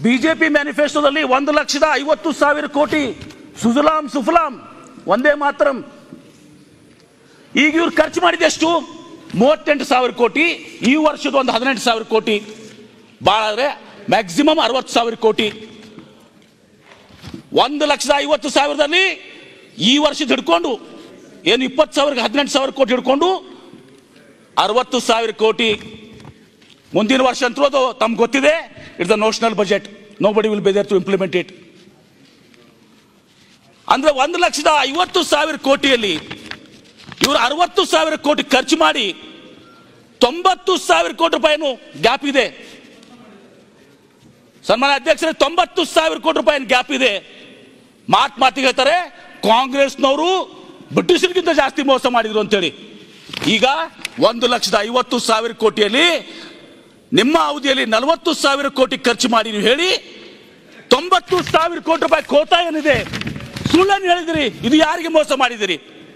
BJP ಮ್ಯಾನಿಫೆಸ್ಟೋದಲ್ಲಿ ಒಂದು ಲಕ್ಷದ ಐವತ್ತು ಸಾವಿರ ಕೋಟಿ ಸುಜಲಾಂ ಸುಫಲಾಂ ಒಂದೇ ಮಾತ್ರಂ ಈಗ ಇವ್ರು ಖರ್ಚು ಮಾಡಿದ ಎಷ್ಟು ಮೂವತ್ತೆಂಟು ಸಾವಿರ ಕೋಟಿ ಈ ವರ್ಷದ ಒಂದು ಹದಿನೆಂಟು ಸಾವಿರ ಕೋಟಿ ಭಾಳ ಆದರೆ ಮ್ಯಾಕ್ಸಿಮಮ್ ಅರವತ್ತು ಸಾವಿರ ಕೋಟಿ ಒಂದು ಲಕ್ಷದ ಐವತ್ತು ಸಾವಿರದಲ್ಲಿ ಈ ವರ್ಷದ ಹಿಡ್ಕೊಂಡು ಏನು ಇಪ್ಪತ್ತು ಸಾವಿರಕ್ಕೆ ಹದಿನೆಂಟು ಸಾವಿರ ಕೋಟಿ ಹಿಡ್ಕೊಂಡು ಅರವತ್ತು ಸಾವಿರ ಕೋಟಿ ಮುಂದಿನ ವರ್ಷ ಅಂತೂ ಅದು ತಮ್ಗೆ ಗೊತ್ತಿದೆ it's the notional budget nobody will be there to implement it ಅಂದ್ರೆ ಒಂದು ಲಕ್ಷದ ಐವತ್ತು ಸಾವಿರ ಕೋಟಿಯಲ್ಲಿ ಇವರು ಅರವತ್ತು ಸಾವಿರ ಕೋಟಿ ಖರ್ಚು ಮಾಡಿ ತೊಂಬತ್ತು ಸಾವಿರ ಕೋಟಿ ರೂಪಾಯಿನು ಗ್ಯಾಪ್ ಇದೆ ಸನ್ಮಾನ್ಯ ಅಧ್ಯಕ್ಷರೇ ತೊಂಬತ್ತು ಸಾವಿರ ಕೋಟಿ ರೂಪಾಯಿ ಗ್ಯಾಪ್ ಇದೆ ಮಾತ್ ಮಾತಿಗೆ ಹೇಳ್ತಾರೆ ಕಾಂಗ್ರೆಸ್ನವರು ಬ್ರಿಟಿಷರಿಗಿಂತ ಜಾಸ್ತಿ ಮೋಸ ಮಾಡಿದ್ರು ಅಂತೇಳಿ ಈಗ ಒಂದು ಲಕ್ಷದ ಐವತ್ತು ಸಾವಿರ ಕೋಟಿಯಲ್ಲಿ ನಿಮ್ಮ ಅವಧಿಯಲ್ಲಿ ನಲವತ್ತು ಸಾವಿರ ಕೋಟಿ ಖರ್ಚು ಮಾಡಿ ನೀವು ಹೇಳಿ ತೊಂಬತ್ತು ಸಾವಿರ ಕೋಟಿ ರೂಪಾಯಿ ಖೋತಾ ಏನಿದೆ ಸುಳ್ಳನ್ನು ಹೇಳಿದಿರಿ ಇದು ಯಾರಿಗೆ ಮೋಸ ಮಾಡಿದಿರಿ